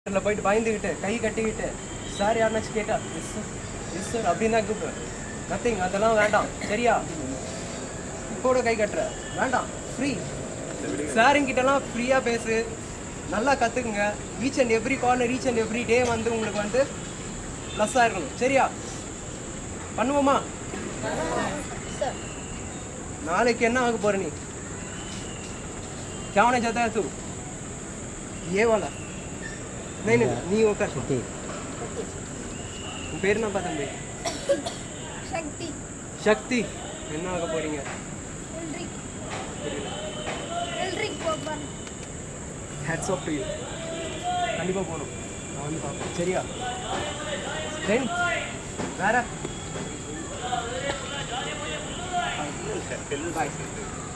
அதில் போயிட்டு பயந்துக்கிட்டு கை கட்டிக்கிட்டு சார் யாருனாச்சும் கேட்டா எஸ் சார் எஸ் சார் அப்படின்னு தான் கூப்பிடுவேன் நத்திங் அதெல்லாம் வேண்டாம் சரியா இப்போட கை கட்டுற வேண்டாம் ஃப்ரீ சாருங்கிட்டலாம் ஃப்ரீயாக பேசு நல்லா கற்றுக்குங்க each and every corner each and every day வந்து உங்களுக்கு வந்து ப்ளஸ்ஸாக இருக்கணும் சரியா பண்ணுவோமா நாளைக்கு என்ன ஆக போற நீ क्या होने चाहता है तू ये वाला नहीं नहीं नहीं वो कर உன் பேர் என்னப்பா தம்பி சக்தி சக்தி என்ன ஆக போறீங்க எல்ரிக் எல்ரிக் போப்பான் ஹேட்ஸ் ஆஃப் டு யூ கண்டிப்பாக போகணும் நான் வந்து பார்ப்பேன் சரியா தென் வேற பாய்